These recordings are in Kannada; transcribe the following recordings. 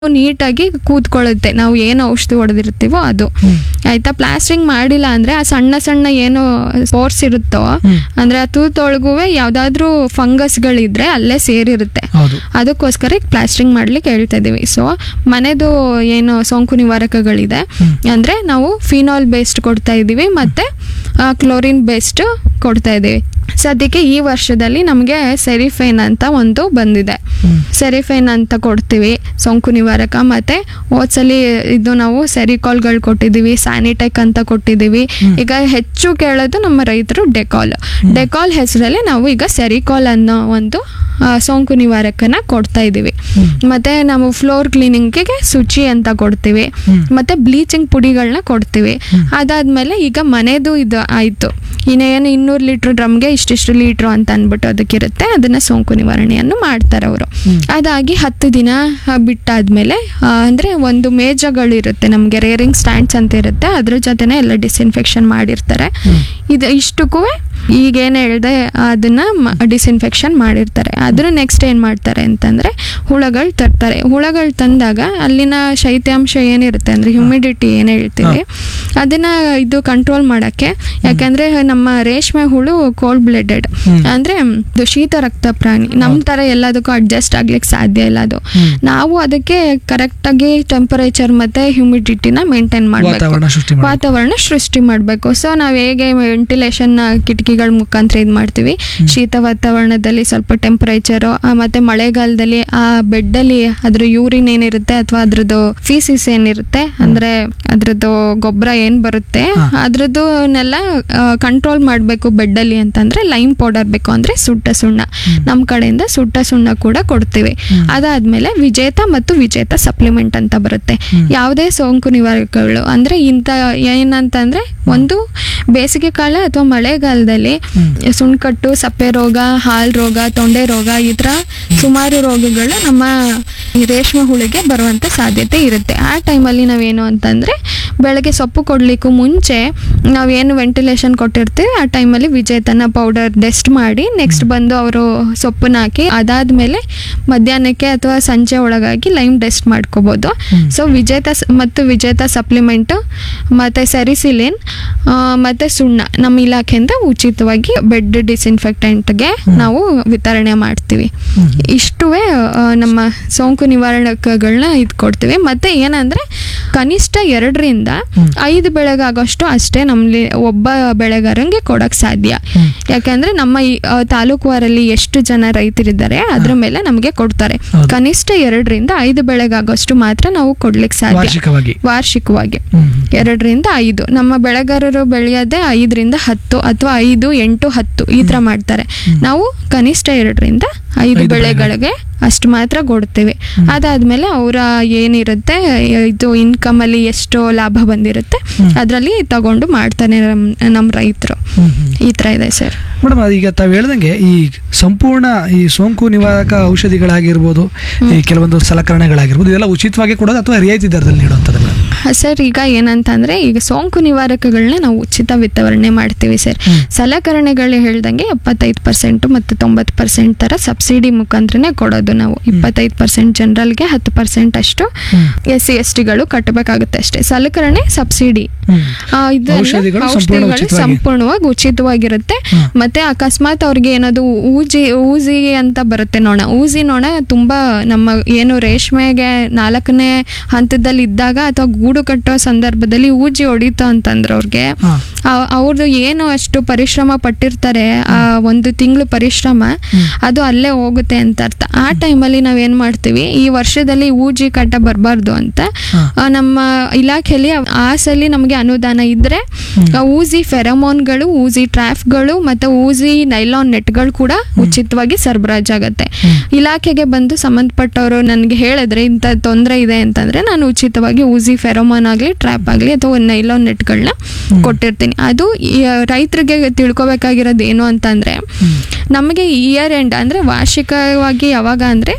ನೀಟಾಗಿ ಕೂತ್ಕೊಳ್ಳುತ್ತೆ ನಾವು ಏನು ಔಷಧಿ ಹೊಡೆದಿರ್ತೀವೋ ಅದು ಆಯ್ತಾ ಪ್ಲಾಸ್ಟ್ರಿಂಗ್ ಮಾಡಿಲ್ಲ ಅಂದ್ರೆ ಆ ಸಣ್ಣ ಸಣ್ಣ ಏನು ಸ್ಪೋರ್ಸ್ ಇರುತ್ತೋ ಹ್ಮ್. ಅಂದ್ರೆ ಆ ತೂತೊಳಗೂ ಯಾವ್ದಾದ್ರು ಫಂಗಸ್ಗಳಿದ್ರೆ ಅಲ್ಲೇ ಸೇರಿರುತ್ತೆ ಹೌದು ಅದಕ್ಕೋಸ್ಕರ ಈಗ ಪ್ಲಾಸ್ಟ್ರಿಂಗ್ ಮಾಡ್ಲಿಕ್ಕೆ ಹೇಳ್ತಾ ಇದೀವಿ ಸೊ ಮನೆದು ಏನು ಸೋಂಕು ನಿವಾರಕಗಳಿದೆ ಹ್ಮ್. ಅಂದ್ರೆ ನಾವು ಫಿನಾಲ್ ಬೇಸ್ಡ್ ಕೊಡ್ತಾ ಇದೀವಿ ಮತ್ತೆ ಕ್ಲೋರಿನ್ ಬೇಸ್ಡ್ ಕೊಡ್ತಾ ಇದೀವಿ ಸದ್ಯಕ್ಕೆ ಈ ವರ್ಷದಲ್ಲಿ ನಮಗೆ ಸೆರಿಫೇನ್ ಅಂತ ಒಂದು ಬಂದಿದೆ ಹ್ಮ್. ಸೆರಿಫೇನ್ ಅಂತ ಕೊಡ್ತೀವಿ ಸೋಂಕು ನಿವಾರಕ ಮತ್ತೆ ಹೋದ್ಸಲಿ ಇದು ನಾವು ಸೆರಿಕಾಲ್ಗಳು ಕೊಟ್ಟಿದ್ದೀವಿ ಸ್ಯಾನಿಟೆಕ್ ಅಂತ ಕೊಟ್ಟಿದ್ದೀವಿ ಹ್ಮ್. ಈಗ ಹೆಚ್ಚು ಕೇಳೋದು ನಮ್ಮ ರೈತರು ಡೆಕಾಲ್ ಡೆಕಾಲ್ ಹೆಸರಲ್ಲಿ ನಾವು ಈಗ ಸೆರಿಕಾಲ್ ಅನ್ನೋ ಒಂದು ಆ, ಸೋಂಕು ನಿವಾರಕನ ಕೊಡ್ತಾ ಇದ್ದೀವಿ ಹ್ಮ್. ಮತ್ತೆ ನಾವು ಫ್ಲೋರ್ ಕ್ಲೀನಿಂಗಿಗೆ ಶುಚಿ ಅಂತ ಕೊಡ್ತೀವಿ ಹ್ಮ್. ಮತ್ತೆ ಬ್ಲೀಚಿಂಗ್ ಪುಡಿಗಳನ್ನ ಕೊಡ್ತೀವಿ ಹ್ಮ್. ಅದಾದ್ಮೇಲೆ ಈಗ ಮನೆದು ಇದು ಆಯ್ತು ಇನ್ನೇನು ಇನ್ನೂರು ಲೀಟ್ರ್ ಡ್ರಮ್ಗೆ ಇಷ್ಟಿಷ್ಟು ಲೀಟ್ರು ಅಂತ ಅಂದ್ಬಿಟ್ಟು ಅದಕ್ಕಿರುತ್ತೆ ಅದನ್ನ ಸೋಂಕು ನಿವಾರಣೆಯನ್ನು ಮಾಡ್ತಾರೆ ಅವರು ಹ್ಮ್. ಅದಾಗಿ ಹತ್ತು ದಿನ ಆ, ಬಿಟ್ಟಾದ್ಮೇಲೆ ಆ, ಅಂದ್ರೆ ಒಂದು ಮೇಜಗಳಿರುತ್ತೆ ನಮಗೆ ರೇರಿಂಗ್ ಸ್ಟ್ಯಾಂಡ್ಸ್ ಅಂತ ಇರುತ್ತೆ ಅದ್ರ ಜೊತೆನೆ ಎಲ್ಲ ಡಿಸ್ಇನ್ಫೆಕ್ಷನ್ ಮಾಡಿರ್ತಾರೆ ಹ್ಮ್. ಇದು ಇಷ್ಟಕ್ಕೂ ಈಗೇನು ಹೇಳ್ದೆ ಅದನ್ನ ಡಿಸ್ಇನ್ಫೆಕ್ಷನ್ ಮಾಡಿರ್ತಾರೆ ಅದ್ರ ನೆಕ್ಸ್ಟ್ ಏನು ಮಾಡ್ತಾರೆ ಅಂತಂದ್ರೆ ಹುಳಗಳು ತರ್ತಾರೆ ಹುಳಗಳು ತಂದಾಗ ಅಲ್ಲಿನ ಶೈತ್ಯಾಂಶ ಏನಿರುತ್ತೆ ಅಂದ್ರೆ ಹ್ಯುಮಿಡಿಟಿ ಏನು ಹೇಳ್ತೀವಿ ಅದನ್ನ ಇದು ಕಂಟ್ರೋಲ್ ಮಾಡಕ್ಕೆ ಯಾಕಂದ್ರೆ ನಮ್ಮ ರೇಷ್ಮೆ ಹುಳು ಕೋಲ್ಡ್ ಬ್ಲಡೆಡ್ ಹ್ಮ್. ಅಂದ್ರೆ ಇದು ಶೀತ ರಕ್ತ ಪ್ರಾಣಿ ನಮ್ಮ ತರ ಎಲ್ಲದಕ್ಕೂ ಅಡ್ಜಸ್ಟ್ ಆಗ್ಲಿಕ್ಕೆ ಸಾಧ್ಯ ಇಲ್ಲ ಅದು ಹ್ಮ್. ನಾವು ಅದಕ್ಕೆ ಕರೆಕ್ಟ್ ಆಗಿ ಟೆಂಪರೇಚರ್ ಮತ್ತೆ ಹ್ಯುಮಿಡಿಟಿನ ಮೇಂಟೈನ್ ಮಾಡಬೇಕು ವಾತಾವರಣ ಸೃಷ್ಟಿ ಮಾಡಿ ವಾತಾವರಣ ಸೃಷ್ಟಿ ಮಾಡಬೇಕು ಸೊ ನಾವು ಹೇಗೆ ವೆಂಟಿಲೇಷನ್ ಕಿಟಕಿಗಳ ಮುಖಾಂತರ ಇದು ಮಾಡ್ತೀವಿ ಶೀತ ವಾತಾವರಣದಲ್ಲಿ ಸ್ವಲ್ಪ ಟೆಂಪರೇಚರು ಮತ್ತೆ ಮಳೆಗಾಲದಲ್ಲಿ ಆ ಬೆಡ್ಡಲ್ಲಿ ಅದ್ರ ಯೂರಿನ್ ಏನಿರುತ್ತೆ ಅಥವಾ ಅದ್ರದ್ದು ಫೀಸಿಸ್ ಏನಿರುತ್ತೆ ಅಂದ್ರೆ ಅದ್ರದ್ದು ಗೊಬ್ಬರ ಏನ್ ಬರುತ್ತೆ ಹಾ. ಅದ್ರದ್ದನ್ನೆಲ್ಲ ಕಂಟ್ರೋಲ್ ಮಾಡಬೇಕು ಬೆಡ್ಡಲ್ಲಿ ಅಂತಂದ್ರೆ ಲೈಮ್ ಪೌಡರ್ ಬೇಕು ಅಂದ್ರೆ ಸುಟ್ಟ ಸುಣ್ಣ ನಮ್ಮ ಕಡೆಯಿಂದ ಸುಟ್ಟ ಸುಣ್ಣ ಕೂಡ ಕೊಡ್ತೀವಿ ಹ್ಮ್. ಅದಾದ್ಮೇಲೆ ವಿಜೇತ ಮತ್ತು ವಿಜೇತ ಸಪ್ಲಿಮೆಂಟ್ ಅಂತ ಬರುತ್ತೆ ಹ್ಮ್. ಯಾವುದೇ ಸೋಂಕು ನಿವಾರಕಗಳು ಅಂದ್ರೆ ಇಂಥ ಏನಂತಂದ್ರೆ ಒಂದು ಬೇಸಿಗೆ ಕಾಲ ಅಥವಾ ಮಳೆಗಾಲದಲ್ಲಿ ಹ್ಮ್. ಸುಣ್ಕಟ್ಟು ಸಪ್ಪೆ ರೋಗ ಹಾಲ್ ರೋಗ ತೊಂಡೆ ರೋಗ ಈ ಥರ ಸುಮಾರು ರೋಗಗಳು ನಮ್ಮ ಈ ರೇಷ್ಮೆ ಹುಳಿಗೆ ಬರುವಂತ ಸಾಧ್ಯತೆ ಇರುತ್ತೆ ಆ ಟೈಮಲ್ಲಿ ನಾವೇನು ಅಂತಂದ್ರೆ ಬೆಳಗ್ಗೆ ಸೊಪ್ಪು ಕೊಡ್ಲಿಕ್ಕೂ ಮುಂಚೆ ನಾವೇನು ವೆಂಟಿಲೇಷನ್ ಕೊಟ್ಟಿರ್ತೀವಿ ಆ ಟೈಮಲ್ಲಿ ವಿಜೇತನ ಪೌಡರ್ ಟೆಸ್ಟ್ ಮಾಡಿ ನೆಕ್ಸ್ಟ್ ಬಂದು ಅವರು ಸೊಪ್ಪನ್ನ ಹಾಕಿ ಅದಾದ್ಮೇಲೆ ಮಧ್ಯಾಹ್ನಕ್ಕೆ ಅಥವಾ ಸಂಜೆ ಒಳಗಾಗಿ ಲೈಮ್ ಟೆಸ್ಟ್ ಮಾಡ್ಕೋಬಹುದು ಹ್ಮ್. ಸೊ ವಿಜೇತ ಸ- ಮತ್ತು ವಿಜೇತ ಸಪ್ಲಿಮೆಂಟ್ ಮತ್ತೆ ಸೆರಿಸಿಲಿನ್ ಆ, ಮತ್ತೆ ಸುಣ್ಣ ನಮ್ಮ ಇಲಾಖೆಯಿಂದ ಉಚಿತವಾಗಿ ಬೆಡ್ ಡಿಸ್ಇನ್ಫೆಕ್ಟೆಂಟ್ಗೆ ನಾವು ವಿತರಣೆ ಮಾಡ್ತೀವಿ ಹ್ಮ್. ಇಷ್ಟುವೇ ಆ, ನಮ್ಮ ಸೋಂಕು ನಿವಾರಣಕಗಳನ್ನ ಇದು ಕೊಡ್ತೀವಿ ಮತ್ತೆ ಏನಂದ್ರೆ ಕನಿಷ್ಠ ಎರಡರಿಂದ ಹ್ಮ್. ಐದು ಬೆಳೆಗಾಗೋಷ್ಟು ಅಷ್ಟೇ ನಮ್ಮಲ್ಲಿ ಒಬ್ಬ ಬೆಳೆಗಾರಂಗೆ ಕೊಡಕ್ ಸಾಧ್ಯ ಹ್ಮ್. ಯಾಕಂದ್ರೆ ನಮ್ಮ ಈ ಆ, ತಾಲೂಕುವಾರಲ್ಲಿ ಎಷ್ಟು ಜನ ರೈತರಿದ್ದಾರೆ ಅದ್ರ ಮೇಲೆ ನಮಗೆ ಕೊಡ್ತಾರೆ ಹೌದು. ಕನಿಷ್ಠ ಎರಡರಿಂದ ಐದು ಬೆಳೆಗಾಗೋಷ್ಟು ಮಾತ್ರ ನಾವು ಕೊಡ್ಲಿಕ್ಕೆ ಸಾಧ್ಯ ವಾರ್ಷಿಕವಾಗಿ ವಾರ್ಷಿಕವಾಗಿ ಹ್ಮ್. ಎರಡರಿಂದ ಐದು ನಮ್ಮ ಬೆಳೆಗಾರರು ಬೆಳೆಯೋದೇ ಐದರಿಂದ ಹತ್ತು ಅಥವಾ ಐದು ಎಂಟು ಹತ್ತು ಈ ತರ ಮಾಡ್ತಾರೆ ನಾವು ಕನಿಷ್ಠ ಎರಡರಿಂದ ಐದು ಐದು ಬೆಳೆಗಳಿಗೆ ಅಷ್ಟು ಮಾತ್ರ ಕೊಡ್ತೀವಿ ಅದಾದ್ಮೇಲೆ ಅವರ ಏನಿರುತ್ತೆ ಇದು ಇನ್ಕಮ್ ಅಲ್ಲಿ ಎಷ್ಟು ಲಾಭ ಬಂದಿರುತ್ತೆ ಹ್ಮ್. ಅದರಲ್ಲಿ ತಗೊಂಡು ಮಾಡ್ತಾನೆ ನಮ್ ನಮ್ಮ ರೈತರು ಹ್ಮ್. ಹ್ಮ್. ಈ ತರ ಇದೆ ಸರ್ ಮೇಡಮ್ ಈಗ ತಾವು ಹೇಳ್ದಂಗೆ ಈ ಸಂಪೂರ್ಣ ಈ ಸೋಂಕು ನಿವಾರಕ ಔಷಧಿಗಳಾಗಿರ್ಬೋದು ಈ ಕೆಲವೊಂದು ಸಲಕರಣೆಗಳಾಗಿರ್ಬೋದು ಇದೆಲ್ಲ ಉಚಿತವಾಗಿ ಕೊಡೋದು ಅಥವಾ ರಿಯಾಯಿತಿ ದರದಲ್ಲಿ ನೀಡುವಂಥದ್ದು ಮೇಡಮ್ ಸರ್ ಈಗ ಏನಂತಂದ್ರೆ ಈಗ ಸೋಂಕು ನಿವಾರಕಗಳನ್ನ ನಾವು ಉಚಿತ ವಿತರಣೆ ಮಾಡ್ತೀವಿ ಸರ್ ಹ್ಮ್. ಸಲಕರಣೆಗಳು ಹೇಳ್ದಂಗೆ ಎಪ್ಪತ್ತೈದು ಪರ್ಸೆಂಟ್ ಮತ್ತು ತೊಂಬತ್ತು ಪರ್ಸೆಂಟ್ ತರ ಸಬ್ಸಿಡಿ ಮುಖಾಂತರನೇ ಕೊಡೋದು ನಾವು ಇಪ್ಪತ್ತೈದು ಪರ್ಸೆಂಟ್ ಜನರಲ್ಗೆ ಹತ್ತು ಪರ್ಸೆಂಟ್ ಅಷ್ಟು ಹ್ಮ್. ಎಸ್ ಸಿ ಎಸ್ ಟಿಗಳು ಕಟ್ಟಬೇಕಾಗುತ್ತೆ ಅಷ್ಟೇ ಸಲಕರಣೆ ಸಬ್ಸಿಡಿ ಹ್ಮ್. ಆ, ಇದೆಲ್ಲ ಔಷಧಿಗಳು ಸಂಪೂರ್ಣ ಔಷಧಿಗಳು ಉಚಿತವಾಗಿ. ಸಂಪೂರ್ಣವಾಗಿ ಉಚಿತವಾಗಿರುತ್ತೆ ಹ್ಮ್. ಮತ್ತೆ ಅಕಸ್ಮಾತ್ ಅವ್ರಿಗೆ ಏನಾದ್ರು ಊಜಿ ಊಜಿ ಅಂತ ಬರುತ್ತೆ ನೋಣ ಊಜಿ ನೋಣ ತುಂಬಾ ನಮ್ಮ ಏನು ರೇಷ್ಮೆಗೆ ನಾಲ್ಕನೇ ಹಂತದಲ್ಲಿ ಇದ್ದಾಗ ಅಥವಾ ಗೂಡು ಕಟ್ಟೋ ಸಂದರ್ಭದಲ್ಲಿ ಊಜಿ ಹೊಡಿತು ಅಂತಂದ್ರೆ ಅವ್ರಿಗೆ ಹಾ. ಆ- ಅವ್ರದ್ದು ಏನು ಅಷ್ಟು ಪರಿಶ್ರಮ ಪಟ್ಟಿರ್ತಾರೆ ಆ ಒಂದು ತಿಂಗಳು ಪರಿಶ್ರಮ ಅದು ಅಲ್ಲೇ ಹೋಗುತ್ತೆ ಅಂತ ಅರ್ಥ ಆ ಟೈಮಲ್ಲಿ ನಾವೇನ್ ಮಾಡ್ತೀವಿ ಈ ವರ್ಷದಲ್ಲಿ ಊಜಿ ಕಟ್ಟ ಬರಬಾರ್ದು ಅಂತ ಹಾ. ಆ, ನಮ್ಮ ಇಲಾಖೆಯಲ್ಲಿ ಆ ಸಲಿ ನಮಗೆ ಅನುದಾನ ಇದ್ರೆ ಆ ಊಜಿ ಫೆರಮೋನ್ಗಳು ಊಜಿ ಟ್ರಾಫ್ಗಳು ಮತ್ತೆ ಊಜಿ ನೈಲಾನ್ ನೆಟ್ಗಳು ಕೂಡ ಉಚಿತವಾಗಿ ಸರಬರಾಜಾಗತ್ತೆ ಇಲಾಖೆಗೆ ಬಂದು ಸಂಬಂಧಪಟ್ಟವರು ನನಗೆ ಹೇಳಿದ್ರೆ ಇಂಥ ತೊಂದರೆ ಇದೆ ಅಂತಂದ್ರೆ ನಾನು ಉಚಿತವಾಗಿ ಊಜಿ ಫೆರೋಮೋನ್ ಆಗಲಿ ಟ್ರ್ಯಾಪ್ ಆಗಲಿ ಅಥವಾ ನೈಲಾನ್ ನೆಟ್ಗಳನ್ನ ಕೊಟ್ಟಿರ್ತೀನಿ ಅದು ಈ, ರೈತರಿಗೆ ತಿಳ್ಕೊಬೇಕಾಗಿರೋದು ಏನು ಅಂತಂದ್ರೆ ನಮಗೆ ಇಯರ್ ಎಂಡ್ ಅಂದ್ರೆ ವಾರ್ಷಿಕವಾಗಿ ಯಾವಾಗ ಅಂದ್ರೆ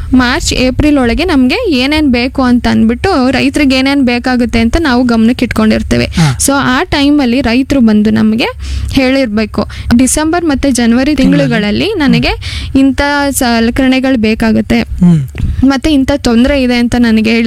ಮಾರ್ಚ್ ಏಪ್ರಿಲ್ ಒಳಗೆ ನಮಗೆ ಏನೇನು ಬೇಕು ಅಂತ ಅಂದ್ಬಿಟ್ಟು ರೈತರಿಗೆ ಏನೇನು ಬೇಕಾಗುತ್ತೆ ಅಂತ ನಾವು ಗಮನಕ್ಕೆ ಇಟ್ಕೊಂಡಿರ್ತೇವೆ ಹಾ. ಸೊ ಆ ಟೈಮಲ್ಲಿ ರೈತರು ಬಂದು ನಮಗೆ ಹೇಳಿರ್ಬೇಕು ಡಿಸೆಂಬರ್ ಮತ್ತು ಜನವರಿ ತಿಂಗಳುಗಳಲ್ಲಿ ನನಗೆ ಇಂಥ ಸಲಕರಣೆಗಳು ಬೇಕಾಗುತ್ತೆ ಹ್ಮ್ ಮತ್ತೆ ಇಂಥ ತೊಂದರೆ ಇದೆ ಅಂತ ನನಗೆ ಹೇಳಿ